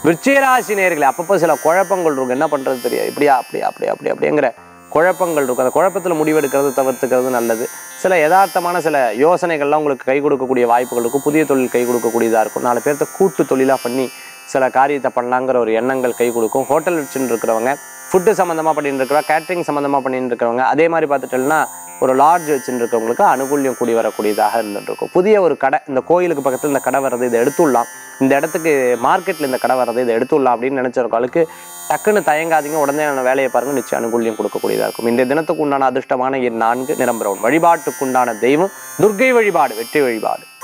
விருச்சிகராசி நேர்களே அப்பப்போ சில குழப்பங்கள் இருக்கும் என்ன பண்ணுறது தெரியாது இப்படியா அப்படியா அப்படியா அப்படி அப்படிங்கிற குழப்பங்கள் இருக்கும் அந்த குழப்பத்தில் முடிவெடுக்கிறது தவிர்த்துக்கிறது நல்லது சில யதார்த்தமான சில யோசனைகள்லாம் உங்களுக்கு கை கொடுக்கக்கூடிய வாய்ப்புகள் இருக்கும் புதிய தொழில் கை கொடுக்கக்கூடியதாக இருக்கும் நாலு பேர்த்த கூட்டு தொழிலாக பண்ணி சில காரியத்தை பண்ணலாங்கிற ஒரு எண்ணங்கள் கை கொடுக்கும் ஹோட்டல் வச்சுன்னு இருக்கிறவங்க ஃபுட்டு சம்மந்தமாக பண்ணிட்டு இருக்கிறவங்க கேட்ரிங் சம்மந்தமாக பண்ணிட்டு இருக்கிறவங்க அதே மாதிரி பார்த்துட்டோம்னா ஒரு லாட்ஜ் வச்சுட்டு இருக்கவங்களுக்கு அனுகூல்யம் கூடி வரக்கூடியதாக இருந்துட்டு இருக்கும் புதிய ஒரு கடை இந்த கோயிலுக்கு பக்கத்தில் இந்த கடை வர்றது இதை எடுத்துடலாம் இந்த இடத்துக்கு மார்க்கெட்டில் இந்த கடை வர்றது இதை எடுத்துடலாம் அப்படின்னு நினச்சிருக்காளுக்கு டக்குன்னு தயங்காதீங்க உடனே அந்த வேலையை பாருங்க நிச்சயம் அனுகூல்யம் கொடுக்கக்கூடியதாக இருக்கும் இந்த தினத்துக்கு உண்டான அதிர்ஷ்டமான எண் நான்கு நிரம்புறவன் வழிபாட்டுக்குண்டான தெய்வம் துர்க்கை வழிபாடு வெற்றி வழிபாடு